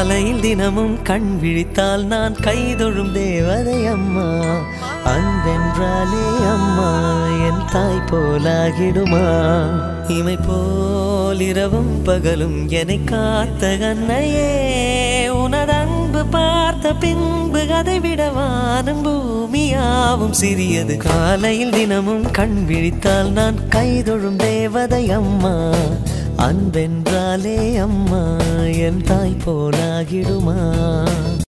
காலையில் தினமும் கண் விழித்தால் நான் கைதொழும் தேவதை அம்மா அன்பென்றாலே அம்மா என் தாய் போலாகிடுமா இமை போல் இரவும் பகலும் என்னை காத்த கண்ணையே உனது அன்பு பார்த்த பின்பு அதை விட வானம் பூமியாவும் சிறியது காலையில் தினமும் கண் விழித்தால் நான் கைதொழும் தேவதை அம்மா அன்பென்றாலே அம்மா என் தாய் போலாகிடுமா